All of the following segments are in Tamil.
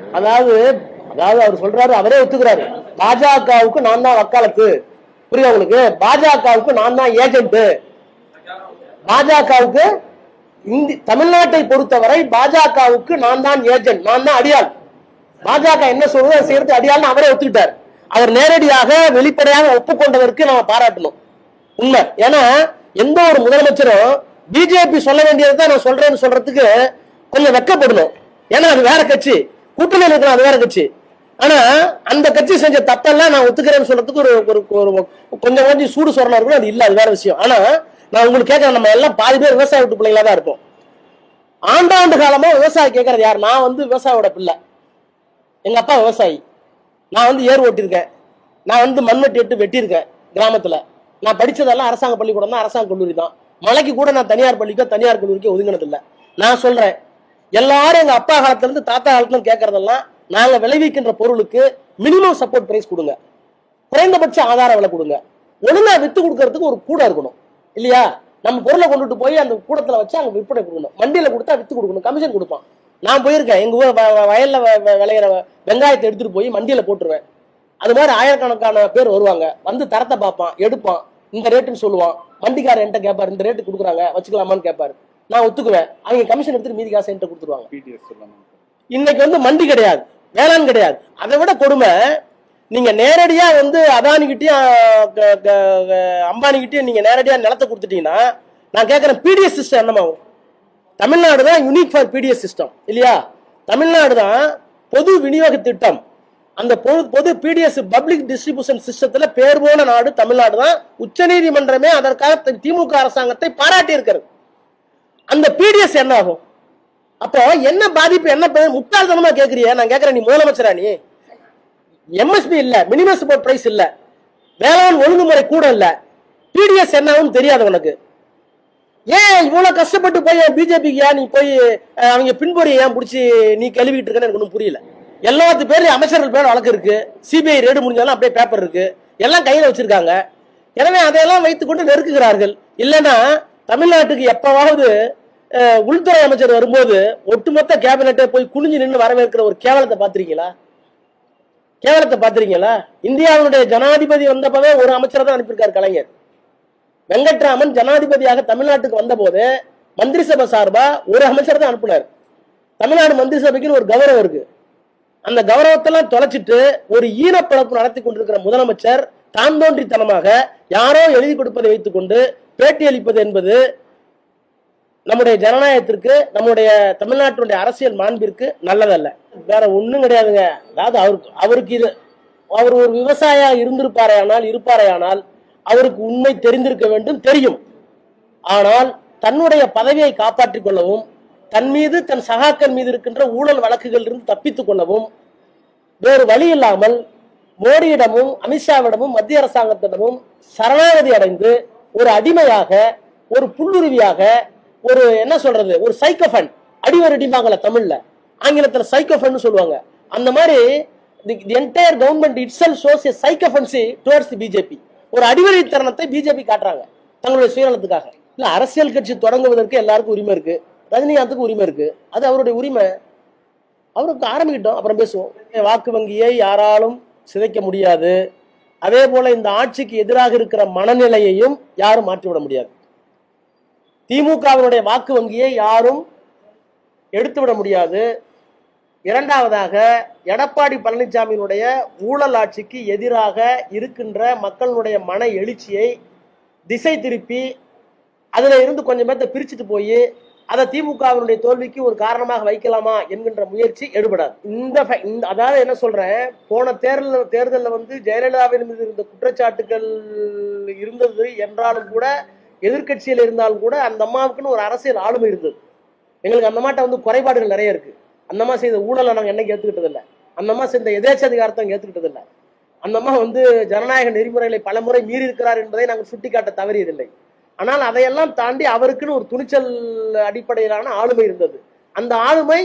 அதாவது அதாவது அவர் சொல்றாரு அவரே ஒத்துக்கிறாரு பாஜகவுக்கு நான் தான் வக்காலத்து புரியுதா உங்களுக்கு பாஜகவுக்கு நான் தான் ஏஜென்ட் பாஜகவுக்கு இந்தி தமிழ்நாட்டை பொறுத்தவரை பாஜகவுக்கு நான் தான் ஏஜென்ட் நான் தான் அடியாள் பாஜக என்ன சொல்றது அதை செய்யறது அடியாள்னு அவரே ஒத்துக்கிட்டார் அவர் நேரடியாக வெளிப்படையாக ஒப்புக்கொண்டதற்கு நம்ம பாராட்டணும் உண்மை ஏன்னா எந்த ஒரு முதலமைச்சரும் பிஜேபி சொல்ல வேண்டியதை தான் நான் சொல்றேன்னு சொல்றதுக்கு கொஞ்சம் வெக்கப்படணும் ஏன்னா அது வேற கட்சி கூட்டணியில் இருக்கிற அது வேற கட்சி ஆனா அந்த கட்சி செஞ்ச தப்பெல்லாம் நான் ஒத்துக்கிறேன்னு சொல்றதுக்கு ஒரு ஒரு ஒரு கொஞ்சம் கொஞ்சம் சூடு சொரணம் இருக்கணும் அது இல்ல அது வேற விஷயம் ஆனா நான் உங்களுக்கு கேட்கறேன் நம்ம எல்லாம் பாதி பேர் விவசாய வீட்டு பிள்ளைங்களா தான் இருப்போம் ஆண்டாண்டு காலமா விவசாயி கேட்கறது யார் நான் வந்து விவசாயியோட பிள்ளை எங்க அப்பா விவசாயி நான் வந்து ஏர் ஓட்டியிருக்கேன் நான் வந்து மண்வெட்டி எட்டு வெட்டியிருக்கேன் கிராமத்துல நான் படிச்சதெல்லாம் அரசாங்க பள்ளிக்கூடம் தான் அரசாங்க கல்லூரி தான் மலைக்கு கூட நான் தனியார் பள்ளிக்கோ தனியார் கல்லூரிக்கோ ஒதுங்கினது இல்ல நான் சொல்றேன் எல்லாரும் எங்க அப்பா காலத்துல இருந்து தாத்தா காலத்துல இருந்து கேட்கறதெல்லாம் நாங்க விளைவிக்கின்ற பொருளுக்கு மினிமம் சப்போர்ட் பிரைஸ் கொடுங்க குறைந்தபட்ச ஆதார விலை கொடுங்க ஒழுங்கா வித்து கொடுக்கறதுக்கு ஒரு கூட இருக்கணும் இல்லையா நம்ம பொருளை கொண்டுட்டு போய் அந்த கூடத்துல வச்சு அங்க விற்பனை கொடுக்கணும் மண்டியில கொடுத்தா வித்து கொடுக்கணும் கமிஷன் கொடுப்பான் நான் போயிருக்கேன் எங்க ஊர் வ- வ- வயல்ல வ- வ- விளையிற வெங்காயத்தை எடுத்துட்டு போய் மண்டியில போட்டுருவேன் அது மாதிரி ஆயிரக்கணக்கான பேர் வருவாங்க வந்து தரத்தை பார்ப்பான் எடுப்பான் இந்த ரேட்டுன்னு சொல்லுவான் வண்டிக்காரர் என்கிட்ட கேட்பாரு இந்த ரேட்டு கொடுக்குறாங்க வச்சுக்கலாமான்னு கேட்பாரு நான் ஒத்துக்குவேன் அவங்க கமிஷன் எடுத்துட்டு மீதி காசு என்கிட்ட கொடுத்துருவாங்க பிடிஎஸ் சொல்லணும் இன்னைக்கு வந்து மண்டி கிடையாது வேளாண் கிடையாது அதை விட கொடுமை நீங்க நேரடியா வந்து அதானி கிட்டயும் அம்பானி கிட்டயும் நீங்க நேரடியா நிலத்தை கொடுத்துட்டீங்கன்னா நான் கேட்கறேன் பிடிஎஸ் சிஸ்டம் என்னமாகும் தமிழ்நாடு தான் யூனிக் ஃபார் பிடிஎஸ் சிஸ்டம் இல்லையா தமிழ்நாடு தான் பொது விநியோக திட்டம் அந்த பொது பொது பிடிஎஸ் பப்ளிக் டிஸ்ட்ரிபியூஷன் சிஸ்டத்துல பேர் போன நாடு தமிழ்நாடு தான் உச்சநீதிமன்றமே அதற்காக தி- திமுக அரசாங்கத்தை பாராட்டி இருக்கிறது அந்த பிடிஎஸ் என்ன ஆகும் அப்போ என்ன பாதிப்பு என்ன பே- முட்டாள்தனமா கேக்குறிய நான் கேக்குறேன் நீ முதலமைச்சரா நீ எம்எஸ்பி இல்ல மினிமம் சப்போர்ட் பிரைஸ் இல்ல வேளாண் ஒழுங்குமுறை கூட இல்ல பிடிஎஸ் என்னன்னு தெரியாது உனக்கு ஏன் இவ்வளவு கஷ்டப்பட்டு போய் பிஜேபிக்கு ஏன் நீ போய் அஹ், அவங்க பின்பொறி ஏன் பிடிச்சி நீ கழுவிட்டு இருக்கன்னு எனக்கு ஒன்றும் புரியல எல்லாத்து பேர்லயும் அமைச்சர்கள் பேர் வழக்கு இருக்கு சிபிஐ ரேடு முடிஞ்சாலும் அப்படியே பேப்பர் இருக்கு எல்லாம் கையில வச்சிருக்காங்க எனவே அதையெல்லாம் வைத்துக்கொண்டு நெருக்குகிறார்கள் இல்லைன்னா தமிழ்நாட்டுக்கு எப்பவாவது அஹ், உள்துறை அமைச்சர் வரும்போது ஒட்டுமொத்த கேபினட்டே போய் குனிஞ்சு நின்று வரவேற்கிற ஒரு கேவலத்தை பாத்திருக்கீங்களா கேவலத்தை பாத்திருக்கீங்களா இந்தியாவுடைய ஜனாதிபதி வந்தப்பவே ஒரு அமைச்சரை தான் அனுப்பியிருக்காரு கலைஞர் வெங்கட்ராமன் ஜனாதிபதியாக தமிழ்நாட்டுக்கு வந்தபோது மந்திரி சபை சார்பா ஒரு அமைச்சர் தான் அனுப்புனார் தமிழ்நாடு மந்திரி சபைக்குன்னு ஒரு கௌரவம் இருக்கு அந்த கௌரவத்தெல்லாம் தொலைச்சிட்டு ஒரு ஈனப்பழப்பு நடத்தி கொண்டிருக்கிற முதலமைச்சர் தான் தோன்றித்தனமாக யாரோ எழுதி கொடுப்பதை வைத்துக்கொண்டு பேட்டி அளிப்பது என்பது நம்முடைய ஜனநாயகத்திற்கு நம்முடைய தமிழ்நாட்டினுடைய அரசியல் மாண்பிற்கு நல்லதல்ல வேற ஒண்ணும் கிடையாதுங்க அதாவது அவருக்கு அவருக்கு இது அவர் ஒரு விவசாயியா இருந்திருப்பாரையானால் இருப்பாரையானால் அவருக்கு உண்மை தெரிந்திருக்க வேண்டும் தெரியும் ஆனால் தன்னுடைய பதவியை காப்பாற்றிக் கொள்ளவும் தன் மீது தன் சகாக்கள் மீது இருக்கின்ற ஊழல் வழக்குகள் இருந்து தப்பித்துக் கொள்ளவும் வேறு வழி இல்லாமல் மோடியிடமும் அமித்ஷாவிடமும் மத்திய அரசாங்கத்திடமும் சரணாகதி அடைந்து ஒரு அடிமையாக ஒரு புல்லுருவியாக ஒரு என்ன சொல்றது ஒரு சைக்கோஃபன் அடிவர் அடிப்பாங்கல்ல தமிழ்ல ஆங்கிலத்துல சைக்கோஃபன் சொல்லுவாங்க அந்த மாதிரி the entire government itself shows a sycophancy towards BJP ஒரு அடிவழித்தனத்தை பிஜேபி காட்டுறாங்க தங்களுடைய சுயநலத்துக்காக இல்ல அரசியல் கட்சி தொடங்குவதற்கு எல்லாருக்கும் உரிமை இருக்கு ரஜினிகாந்துக்கு உரிமை இருக்கு அது அவருடைய உரிமை அவருக்கு ஆரம்பிக்கிட்டோம் அப்புறம் பேசுவோம் வாக்கு வங்கியை யாராலும் சிதைக்க முடியாது அதே போல இந்த ஆட்சிக்கு எதிராக இருக்கிற மனநிலையையும் யாரும் மாற்றிவிட முடியாது திமுகவினுடைய வாக்கு வங்கியை யாரும் எடுத்துவிட முடியாது இரண்டாவதாக எடப்பாடி பழனிசாமியினுடைய ஊழல் ஆட்சிக்கு எதிராக இருக்கின்ற மக்களுடைய மன எழுச்சியை திசை திருப்பி அதுல இருந்து கொஞ்சம் பேர்த்த பிரிச்சுட்டு போய் அதை திமுகவினுடைய தோல்விக்கு ஒரு காரணமாக வைக்கலாமா என்கின்ற முயற்சி எடுபடாது இந்த ஃப- இந்த அதாவது என்ன சொல்றேன் போன தேர்தல் தேர்தலில் வந்து ஜெயலலிதாவின் மீது இருந்த குற்றச்சாட்டுகள் இருந்தது என்றாலும் கூட எதிர்க்கட்சியில் இருந்தாலும் கூட அந்த அம்மாவுக்குன்னு ஒரு அரசியல் ஆளுமை இருந்தது எங்களுக்கு அந்த அம்மாட்ட வந்து குறைபாடுகள் நிறைய இருக்கு அந்த அம்மா செய்த ஊழலை நாங்கள் என்னைக்கு ஏற்றுக்கிட்டது இல்லை அந்த அம்மா செய்த எதேச்சதிகாரத்தை ஏற்றுக்கிட்டது இல்லை அந்த அம்மா வந்து ஜனநாயக நெறிமுறைகளை பலமுறை மீறி இருக்கிறார் என்பதை நாங்கள் சுட்டிக்காட்ட தவறியதில்லை ஆனால் அதையெல்லாம் தாண்டி அவருக்குன்னு ஒரு துணிச்சல் அடிப்படையிலான ஆளுமை இருந்தது அந்த ஆளுமை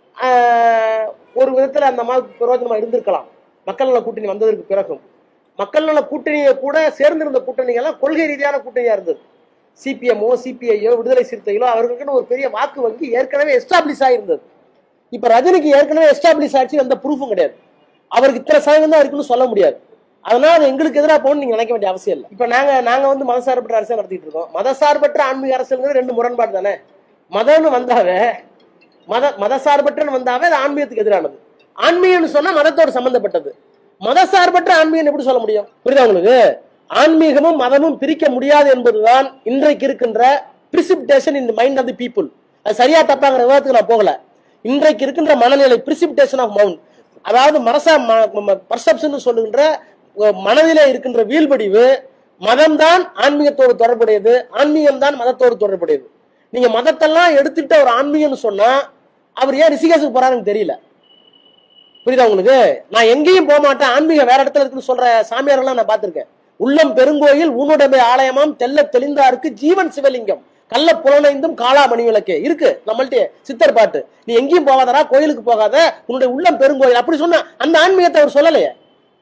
ஆஹ், ஒரு விதத்தில் அந்த அம்மாவுக்கு பிரயோஜனமா இருந்திருக்கலாம் மக்கள் நல கூட்டணி வந்ததற்கு பிறகும் மக்கள் நல கூட்டணியை கூட சேர்ந்திருந்த கூட்டணிகள்லாம் கொள்கை ரீதியான கூட்டணியா இருந்தது சிபிஎம்ஓ சிபிஐயோ விடுதலை சிறுத்தைகளோ அவர்களுக்குன்னு ஒரு பெரிய வாக்கு வங்கி ஏற்கனவே எஸ்டாப்ளிஷ் ஆயிருந்தது இப்ப ரஜினிக்கு ஏற்கனவே எஸ்டாப்ளிஷ் ஆச்சு எந்த ப்ரூஃபும் கிடையாது அவருக்கு இத்தனை சதவீதம் தான் இருக்குன்னு சொல்ல முடியாது அதனால அது எங்களுக்கு எதிராக போகணும்னு நீங்க நினைக்க வேண்டிய அவசியம் இல்லை இப்ப நாங்க நாங்க வந்து மதசார்பற்ற அரசியல் நடத்திட்டு இருக்கோம் மதசார்பற்ற ஆன்மீக அரசியல்ங்கிறது ரெண்டு முரண்பாடு தானே மதம்னு வந்தாவே மத மதசார்பற்றன்னு வந்தாவே அது ஆன்மீகத்துக்கு எதிரானது ஆன்மீகம்னு சொன்னா மதத்தோடு சம்பந்தப்பட்டது மதசார்பற்ற ஆன்மீகம் எப்படி சொல்ல முடியும் புரியுதா உங்களுக்கு ஆன்மீகமும் மதமும் பிரிக்க முடியாது என்பதுதான் இன்றைக்கு இருக்கின்ற perception in mind of the people அது சரியா தப்பாங்கிற விவாதத்துக்கு நான் போகல இன்றைக்கு இருக்கின்ற மனநிலை பிரிசிப்டேஷன் ஆஃப் மவுண்ட் அதாவது மனசா பர்செப்ஷன் சொல்லுகின்ற அஹ், மனதிலே இருக்கின்ற வீழ்படிவு மதம்தான் ஆன்மீகத்தோடு தொடர்புடையது ஆன்மீகம் தான் மதத்தோடு தொடர்புடையது நீங்க மதத்தெல்லாம் எடுத்துட்டு ஒரு ஆன்மீகம்னு சொன்னா அவர் ஏன் ரிஷிகேஷுக்கு போறாருன்னு தெரியல புரியுதா உங்களுக்கு நான் எங்கேயும் போக மாட்டேன் ஆன்மீகம் வேற இடத்துல இருக்குன்னு சொல்ற சாமியாரெல்லாம் நான் பார்த்திருக்கேன் உள்ளம் பெருங்கோயில் ஊனுடைமை ஆலயமாம் தெல்ல தெளிந்தாருக்கு ஜீவன் சிவலிங்கம் கள்ள புலனைந்தும் காளா மணி விளக்கே இருக்கு நம்மள்ட்ட சித்தர் பாட்டு நீ எங்கேயும் போகாதடா கோயிலுக்கு போகாத உன்னுடைய உள்ளம் பெருங்கோயில் அப்படி சொன்னா அந்த ஆன்மீகத்தை அவர் சொல்லலையே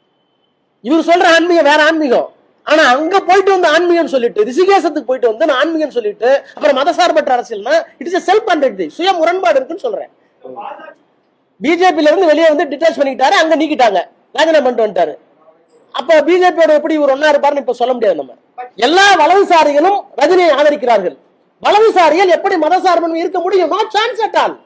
இவர் சொல்ற ஆன்மீகம் வேற ஆன்மீகம் ஆனா அங்க போயிட்டு வந்து ஆன்மீகம் சொல்லிட்டு ரிஷிகேசத்துக்கு போயிட்டு வந்து நான் ஆன்மீகம் சொல்லிட்டு அப்புறம் மதசார்பற்ற அரசியல்னா இட் இஸ் செல்ஃப் ஹண்ட்ரட் சுய முரண்பாடு இருக்குன்னு சொல்றேன் பிஜேபியில இருந்து வெளியே வந்து டிட்டாச் பண்ணிக்கிட்டாரு அங்க நீக்கிட்டாங்க ராஜினாமா பண்ணிட்டு வந்துட்டாரு அப்ப பிஜேபியோட எப்படி இவர் ஒன்னா இருப்பாருன்னு இப்ப சொல்ல முடியாது நம்ம எல்லா வலதுசாரிகளும் ரஜினியை ஆதரிக்கிறார்கள் வலதுசாரிகள் எப்படி மதசார்பன் இருக்க முடியும் not chance at all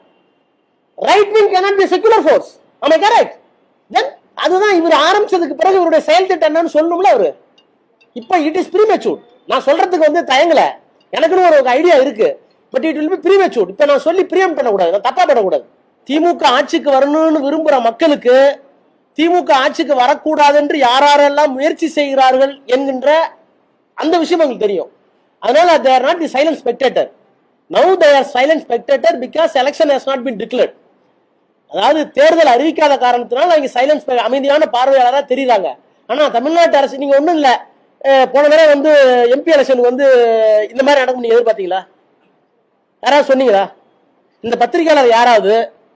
right wing cannot be secular force ஆமா கரெக்ட் தென் அதுதான் இவர் ஆரம்பிச்சதுக்கு பிறகு இவருடைய செயல் திட்டம் என்னன்னு சொல்லணும்ல அவரு இப்ப இட் இஸ் ப்ரீமெச்சூர் நான் சொல்றதுக்கு வந்து தயங்கல எனக்குன்னு ஒரு ஐடியா இருக்கு but it will be premature இப்ப நான் சொல்லி பிரியம் பண்ணக்கூடாது நான் தப்பா பண்ணக்கூடாது திமுக ஆட்சிக்கு வரணும்னு விரும்புற மக்களுக்கு திமுக ஆட்சிக்கு வரக்கூடாது என்று யாரெல்லாம் முயற்சி செய்கிறார்கள் என்கின்ற அந்த விஷயம் அவங்களுக்கு தெரியும் அதனால they are not the silent spectator now they are silent spectator because election has not been declared அதாவது தேர்தல் அறிவிக்காத காரணத்தினால அவங்க சைலன்ஸ் அமைதியான பார்வையாளராக தெரியுறாங்க ஆனா தமிழ்நாட்டு அரசு நீங்க ஒண்ணும் இல்ல அஹ் போன தடவை வந்து எம்பி எலெக்ஷனுக்கு வந்து இந்த மாதிரி நடக்கும் நீங்க எதிர்பார்த்தீங்களா யாராவது சொன்னீங்களா இந்த பத்திரிகையாளர் யாராவது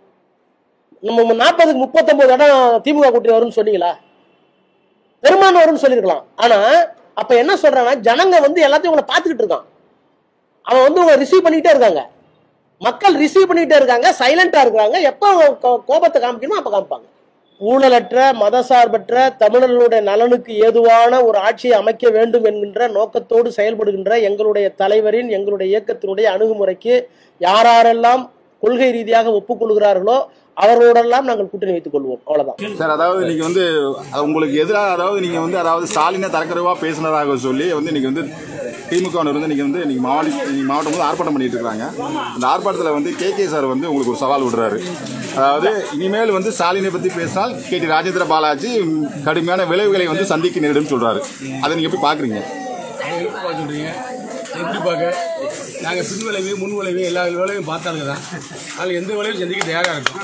நம்ம நாற்பதுக்கு முப்பத்தொன்பது இடம் திமுக கூட்டணி வரும்னு சொன்னீங்களா பெரும்பான்மை வரும்னு சொல்லியிருக்கலாம் ஆனா அப்ப என்ன சொல்றாங்கன்னா ஜனங்க வந்து எல்லாத்தையும் உங்களை பார்த்துக்கிட்டு இருக்கான் அவன் வந்து உங்களை ரிசீவ் பண்ணிட்டே இருக்காங்க மக்கள் ரிசீவ் பண்ணிட்டே இருக்காங்க சைலண்டா இருக்காங்க எப்போ அவங்க கோ- கோபத்தை காமிக்கணுமோ அப்ப காமிப்பாங்க ஊழலற்ற மதசார்பற்ற தமிழர்களுடைய நலனுக்கு ஏதுவான ஒரு ஆட்சியை அமைக்க வேண்டும் என்கின்ற நோக்கத்தோடு செயல்படுகின்ற எங்களுடைய தலைவரின் எங்களுடைய இயக்கத்தினுடைய அணுகுமுறைக்கு யாரெல்லாம் கொள்கை ரீதியாக ஒப்புக்கொள்கிறார்களோ அவர்களோடெல்லாம் நாங்கள் கூட்டணி வைத்துக் கொள்வோம் அவ்வளவுதான் சார் அதாவது நீங்க வந்து அது உங்களுக்கு எதிராக அதாவது நீங்க வந்து அதாவது ஸ்டாலினை தரக்குறைவா பேசினதாக சொல்லி வந்து இன்னைக்கு வந்து திமுகவினர் வந்து நீங்க வந்து இன்னைக்கு மாவட்ட இன்னைக்கு மாவட்டம் வந்து ஆர்ப்பாட்டம் பண்ணிட்டு இருக்காங்க அந்த ஆர்ப்பாட்டத்தில் வந்து கே கே சார் வந்து உங்களுக்கு ஒரு சவால் விடுறாரு அதாவது இனிமேல் வந்து ஸ்டாலினை பத்தி பேசினால் கே டி ராஜேந்திர பாலாஜி ம், கடுமையான விளைவுகளை வந்து சந்திக்க நேரிடும் சொல்றாரு அதை நீங்க எப்படி பாக்குறீங்க அதை எப்படி பார்க்க சொல்றீங்க எப்படி பார்க்க நாங்கள் பின் விளைவு முன் விளைவு எல்லா விளைவையும் பார்த்தாலுங்க தான் அதில் எந்த விளைவும் சந்திக்க தயாராக இருக்கும்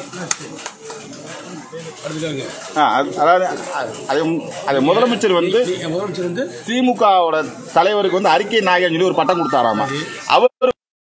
அடுத்துக்காங்க ஆ, அது- அதாவது அதை அதை முதலமைச்சர் வந்து நீங்கள் முதலமைச்சர் வந்து திமுகவோட தலைவருக்கு வந்து அறிக்கை நாயகன் சொல்லி ஒரு பட்டம் கொடுத்தாராமா அவர்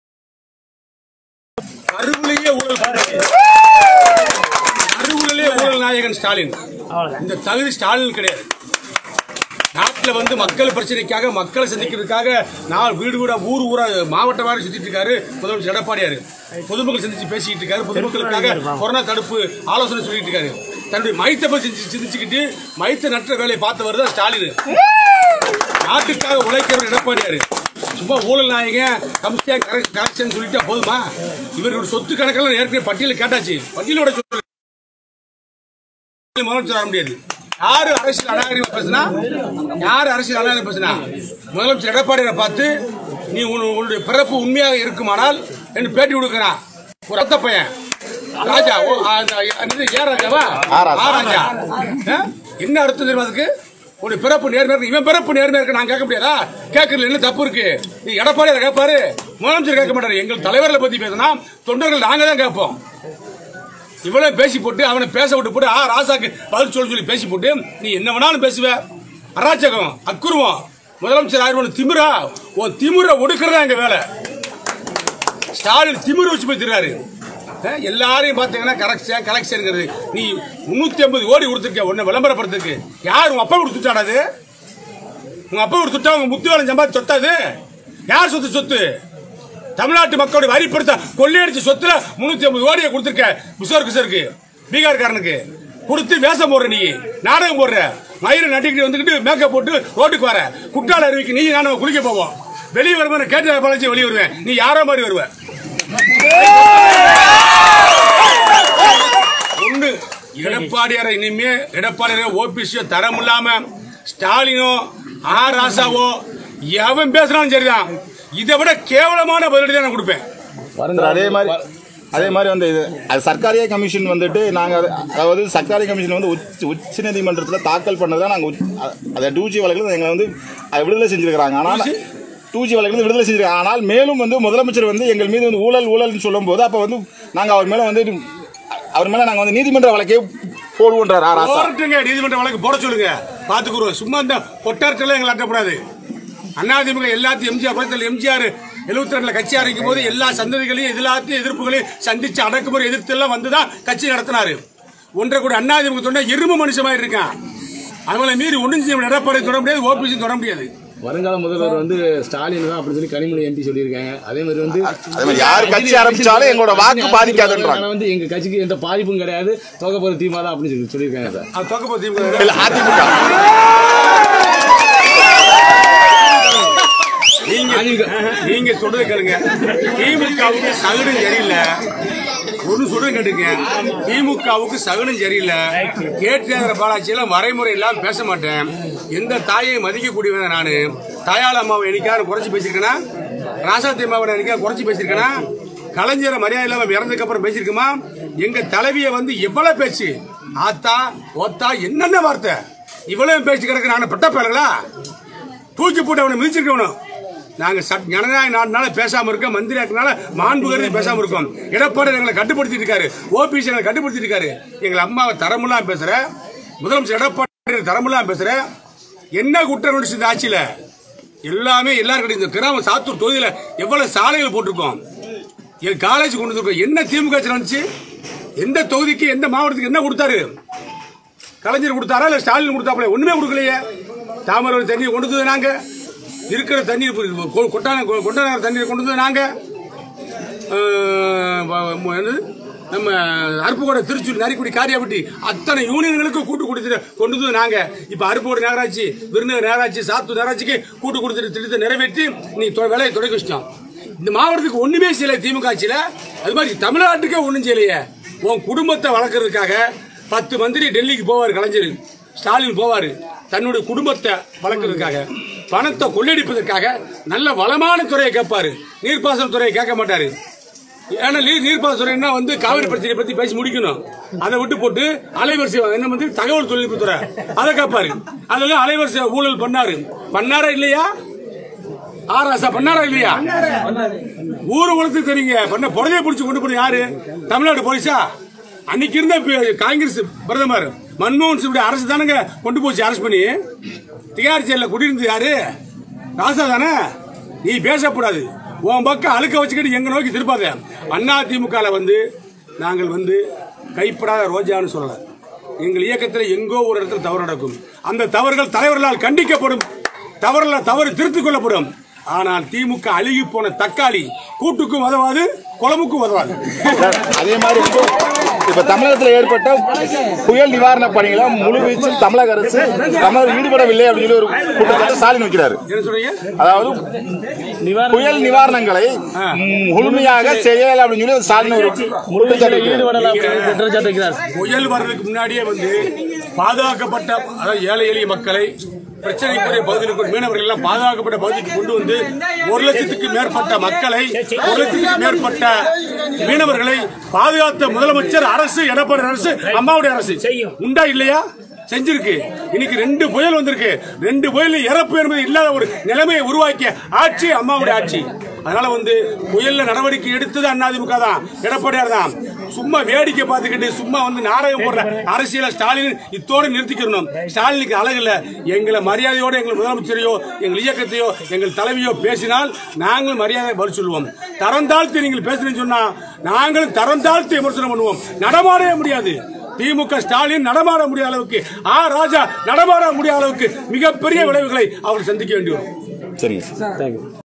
கருவிலேயே ஊழல் பண்றாரு. கருவிலேயே ஊழல் நாயகன் ஸ்டாலின் இந்த தகுதி ஸ்டாலின் கிடையாது நாட்டில் வந்து மக்கள் பிரச்சனைக்காக மக்களை சந்திக்கிறதுக்காக நாலு வீடு வீடா ஊர் ஊரா மாவட்ட வாரி சுத்திட்டு இருக்காரு முதலமைச்சர் எடப்பாடியாரு பொதுமக்கள் சந்திச்சு பேசிக்கிட்டு இருக்காரு பொதுமக்களுக்காக கொரோனா தடுப்பு ஆலோசனை சொல்லிட்டு இருக்காரு தன்னுடைய மைத்தை பத்தி சிந்திச்சு- சிந்திச்சுக்கிட்டு மைத்த நற்ற வேலையை பார்த்தவர் தான் ஸ்டாலின் நாட்டுக்காக உழைக்கிறவர் எடப்பாடியாரு சும்மா ஊழல் நாயகன் கம்சியா கரெக்ஷன் சொல்லிட்டா போதுமா இவரோட சொத்து கணக்கெல்லாம் ஏற்கனவே பட்டியலில் கேட்டாச்சு பட்டியலோட சொல்லு முதலமைச்சர் வர முடியாது யாரு அரசியல் அநாகரிகம் பேசினா யாரு அரசியல் அநாகரிகம் பேசினா முதலமைச்சர் எடப்பாடியை பார்த்து நீ உன்- உன்னுடைய பிறப்பு உண்மையாக இருக்குமானால் என்று பேட்டி கொடுக்கிறான் ஒரு அத்த பையன் ராஜா ஓ, அந்த என்னது, ஏ ராஜாவா ஆ ராஜா. ஆ ராஜா ஆ? என்ன அர்த்தம் தெரியுமா அதுக்கு உன்னுடைய பிறப்பு நேர்மையா இருக்கு இவன் பிறப்பு நேர்மையா இருக்கு நான் கேட்க முடியாதா கேட்கறதுல என்ன தப்பு இருக்கு நீ எடப்பாடியார் கேட்பாரு முதலமைச்சர் கேட்க மாட்டாரு எங்கள் தலைவர்களை பத்தி பேசினா தொண்டர்கள் நாங்க தான் கேட்போம் இவ்வளவு பேசி போட்டு அவனை பேச விட்டு போட்டு ஆ ராசாக்கு பதில் சொல்ல சொல்லி பேசி போட்டு நீ என்ன வேணாலும் பேசுவ அராச்சகம் அக்குருவம் முதலமைச்சர் ஆயிரம் திமிரா உன் திமிர ஒடுக்கிறதா எங்க வேலை ஸ்டாலின் திமிர வச்சு போய் திரிறாரு அஹ், எல்லாரையும் பார்த்தீங்கன்னா கரெக்ஷன் கலெக்ஷனுங்கிறது நீ முன்னூத்தி ஐம்பது கோடி கொடுத்துருக்க உன்னை விளம்பரப்படுத்துக்கு யார் உங்க அப்பா கொடுத்துட்டாடா அது உங்க அப்பா கொடுத்துட்டா உங்க முத்து வேலை சம்பாதி சொத்தாது யார் சொத்து சொத்து தமிழ்நாட்டு மக்களுடைய வரி பணத்தை கொள்ளையடிச்ச சொத்துல முன்னூத்தி ஐம்பது கோடியை கொடுத்திருக்க கிஷோர் கிஷோருக்கு பீகார்காரனுக்கு கொடுத்து வேஷம் போடுற நீ நாடகம் போடுற மயிறு நட்டிக்கிட்டு வந்துக்கிட்டு மேக்கப் போட்டு ரோட்டுக்கு வர குற்றால அருவிக்கு நீ நானும் குளிக்க போவோம் வெளியே வருவேன் கேட்டு பழச்சி வெளியே வருவேன் நீ யாரோ மாதிரி வருவ ஒண்ணு எடப்பாடியார இனிமே எடப்பாடியார ஓபிசியோ தரம் இல்லாம ஸ்டாலினோ ஆர் ராசாவோ எவன் பேசுறாலும் சரிதான் இதை விட கேவலமான பதிலடி தான் நான் கொடுப்பேன் சார், அதே மாதிரி அதே மாதிரி வந்து இது அது சர்க்காரிய கமிஷன் வந்துட்டு நாங்கள் அதாவது சர்க்காரிய கமிஷன் வந்து உச்ச உச்ச நீதிமன்றத்தில் தாக்கல் பண்ணதான் நாங்கள் அதை டூ ஜி வழக்கில் எங்களை வந்து அதை விடுதலை செஞ்சிருக்கிறாங்க ஆனால் டூ ஜி வழக்கில் விடுதலை செஞ்சிருக்காங்க ஆனால் மேலும் வந்து முதலமைச்சர் வந்து எங்கள் மீது வந்து ஊழல் ஊழல்னு சொல்லும்போது அப்போ வந்து நாங்கள் அவர் மேலே வந்து அவர் மேலே நாங்கள் வந்து நீதிமன்ற வழக்கே போடுவோன்றார் ஆர் ஆசா போட்டுங்க நீதிமன்ற வழக்கு போட சொல்லுங்க பாத்துக்குறோம் சும்மா இந்த பொட்டார்த்தெல்லாம் எங்களை அட்டப்படாது அதிமுக எல்லாத்தையும் எம்ஜிஆர் பக்கத்தில் எம்ஜிஆர் எழுபத்தி ரெண்டுல கட்சி ஆரம்பிக்கும் போது எல்லா சந்ததிகளையும் எல்லாத்தையும் எதிர்ப்புகளையும் சந்திச்சு அடக்குமுறை எதிர்த்து எல்லாம் வந்துதான் கட்சி நடத்தினாரு ஒன்றை கூட அதிமுக தொண்டை எறும்பு மனுஷமா இருக்கான் அவங்களை மீறி ஒன்றும் செய்ய முடியாது எடப்பாடி தொட முடியாது ஓபிசி தொட முடியாது வருங்கால முதல்வர் வந்து ஸ்டாலின் தான் அப்படின்னு சொல்லி கனிமொழி எம்பி சொல்லியிருக்காங்க அதே மாதிரி வந்து அதே மாதிரி யார் கட்சி ஆரம்பிச்சாலும் எங்களோட வாக்கு பாதிக்காதுன்றாங்க ஆனா வந்து எங்க கட்சிக்கு எந்த பாதிப்பும் கிடையாது தொகை போற தீமா தான் அப்படின்னு சொல்லி சொல்லியிருக்காங்க சார் அது தொக்கப்போ திமுக இல்ல, அதிமுக நீங்க நீங்க சொல்றது கேளுங்க திமுகவுக்கு சகுனம் சரியில்லை ஒண்ணு சொல்றது கேட்டுங்க திமுகவுக்கு சகுனம் சரியில்லை கேட்டியாங்கிற பாலாட்சியில வரைமுறை இல்லாம பேச மாட்டேன் எந்த தாயை மதிக்கக்கூடியவன் நானு தாயாள அம்மாவை என்னைக்காவது குறைச்சு பேசியிருக்கேனா ராசாத்தி அம்மாவை என்னைக்காவது குறைச்சு பேசியிருக்கேனா கலைஞரை மரியாதை இல்லாம இறந்ததுக்கு அப்புறம் பேசியிருக்குமா எங்க தலைவியை வந்து எவ்வளவு பேச்சு ஆத்தா ஓத்தா என்னென்ன வார்த்தை இவ்வளவு பேச்சு கிடக்கு நான் பட்ட பேர்களா தூக்கி போட்டு அவனை மிதிச்சிருக்கணும் நாங்க சட்- ஜனநாயக நாடுனால பேசாம இருக்கோம் மந்திரி ஆக்குனால மாண்பு கருதி பேசாம இருக்கோம் எடப்பாடி எங்களை கட்டுப்படுத்திட்டு இருக்காரு ஓபிசி எங்களை கட்டுப்படுத்திட்டு இருக்காரு எங்க அம்மாவை தரமுல்லாம் பேசுற முதலமைச்சர் எடப்பாடி தரமுல்லாம் பேசுற என்ன குற்றம் நடிச்சு இந்த ஆட்சியில எல்லாமே எல்லாரும் இந்த கிராமம் சாத்தூர் தொகுதியில எவ்வளவு சாலைகள் போட்டிருக்கோம் என் காலேஜ் கொண்டு வந்திருக்கோம் என்ன திமுக ஆட்சி நடந்துச்சு எந்த தொகுதிக்கு எந்த மாவட்டத்துக்கு என்ன கொடுத்தாரு கலைஞர் கொடுத்தாரா இல்ல ஸ்டாலின் கொடுத்தாப்புல ஒண்ணுமே கொடுக்கலையே தாமரை தண்ணீர் கொண்டு வந்தது நாங்க இருக்கிற தண்ணீர் கொ- கொட்டான கொ- கொட்டான தண்ணீர் கொண்டு வந்தது நாங்க அஹ், வ- ம- என்னது? நம்ம அருப்புக்கோட்டை திருச்சூர் நரிக்குடி காரியாபட்டி அத்தனை யூனியன்களுக்கு கூட்டு கொடுத்துட்டு கொண்டு வந்தது நாங்க இப்ப அருப்புக்கோட்டை நகராட்சி விருதுநகர் நகராட்சி சாத்தூர் நகராட்சிக்கு கூட்டு கொடுத்துட்டு திட்டத்தை நிறைவேற்றி நீ தொ- வேலையை தொடங்கி வச்சிட்டோம் இந்த மாவட்டத்துக்கு ஒண்ணுமே செய்யல திமுக ஆட்சியில அது மாதிரி தமிழ்நாட்டுக்கே ஒண்ணும் செய்யலையே உன் குடும்பத்தை வளர்க்கறதுக்காக பத்து மந்திரி டெல்லிக்கு போவார் கலைஞர் ஸ்டாலின் போவாரு தன்னுடைய குடும்பத்தை வளர்க்கறதுக்காக பணத்தை கொள்ளையடிப்பதற்காக நல்ல வளமான துறையை கேட்பாரு நீர்ப்பாசன துறையை கேட்க மாட்டாரு ஏன்னா நீர் நீர்ப்பாசன துறைன்னா வந்து காவிரி பிரச்சனையை பத்தி பேசி முடிக்கணும் அதை விட்டு போட்டு அலைவரிசை என்ன வந்து தகவல் தொழில்நுட்ப துறை அதை கேட்பாரு அதெல்லாம் அலைவரிசை ஊழல் பண்ணாரு பண்ணாரா இல்லையா ஆராசா பண்ணாரா இல்லையா ஊரு உலகத்துக்கு தெரியுங்க பண்ண புடலைய பிடிச்சு கொண்டு போன யாரு தமிழ்நாடு போலீஸா அன்னைக்கு இருந்த பி- காங்கிரஸ் பிரதமர் மன்மோகன் சிங் அரசு தானங்க கொண்டு போச்சு அரசு பண்ணி திகார் ஜெயில குடியிருந்து யாரு ராசா தானே நீ பேசக்கூடாது உன் பக்கம் அழுக்க வச்சுக்கிட்டு எங்க நோக்கி திருப்பாத அண்ணா திமுக வந்து நாங்கள் வந்து கைப்படாத ரோஜான்னு சொல்லல எங்கள் இயக்கத்தில் எங்கோ ஒரு இடத்துல தவறு நடக்கும் அந்த தவறுகள் தலைவர்களால் கண்டிக்கப்படும் தவறுல தவறு திருத்திக் கொள்ளப்படும் ஆனால் திமுக அழுகி போன தக்காளி கூட்டுக்கும் உதவாது குழம்புக்கும் உதவாது சார், அதே மாதிரி வந்து இப்ப தமிழகத்தில் ஏற்பட்ட புயல் நிவாரண பணிகளை முழு வீச்சில் தமிழக அரசு தமிழர் ஈடுபடவில்லை அப்படின்னு சொல்லி ஒரு குற்றச்சாட்டு ஸ்டாலின் வைக்கிறாரு என்ன சொல்றீங்க அதாவது புயல் நிவாரணங்களை ம், முழுமையாக செய்யல அப்படின்னு சொல்லி ஸ்டாலின் ஒரு குற்றச்சாட்டு வைக்கிறாரு. ஈடுபடலாம் அப்படின்னு குற்றச்சாட்டு வைக்கிறார் புயல் வர்றதுக்கு முன்னாடியே வந்து பாதுகாக்கப்பட்ட அதாவது ஏழை எளிய மக்களை பிரச்சனைக்குரிய பகுதிகளுக்கு மீனவர்கள் எல்லாம் பாதுகாக்கப்பட்ட பகுதிக்கு கொண்டு வந்து ஒரு லட்சத்துக்கு மேற்பட்ட மக்களை ஒரு லட்சத்துக்கு மேற்பட்ட மீனவர்களை பாதுகாத்த முதலமைச்சர் அரசு எடப்பாடி அரசு அம்மாவுடைய அரசு உண்டா இல்லையா செஞ்சிருக்கு இன்னைக்கு ரெண்டு புயல் வந்திருக்கு ரெண்டு புயல் இறப்பு என்பது இல்லாத ஒரு நிலைமையை உருவாக்கிய ஆட்சி அம்மாவுடைய ஆட்சி அதனால வந்து புயல்ல நடவடிக்கை எடுத்தது அதிமுக தான் எடப்பாடியார் தான் சும்மா வேடிக்கை பார்த்துக்கிட்டு சும்மா வந்து நாடகம் போடுற அரசியல ஸ்டாலின் இத்தோடு நிறுத்திக்கிறணும் ஸ்டாலினுக்கு அழகு இல்ல எங்களை மரியாதையோடு எங்கள் முதலமைச்சரையோ எங்கள் இயக்கத்தையோ எங்கள் தலைவியோ பேசினால் நாங்களும் மரியாதை பதில் சொல்லுவோம் தரம் தாழ்த்தி நீங்கள் பேசுறீங்கன்னு சொன்னா நாங்களும் தரம் தாழ்த்தி விமர்சனம் பண்ணுவோம் நடமாடவே முடியாது திமுக ஸ்டாலின் நடமாட முடியாத அளவுக்கு ஆ ராஜா நடமாட முடியாத அளவுக்கு மிகப்பெரிய விளைவுகளை அவர் சந்திக்க வேண்டி வரும் சரிங்க தேங்க்யூ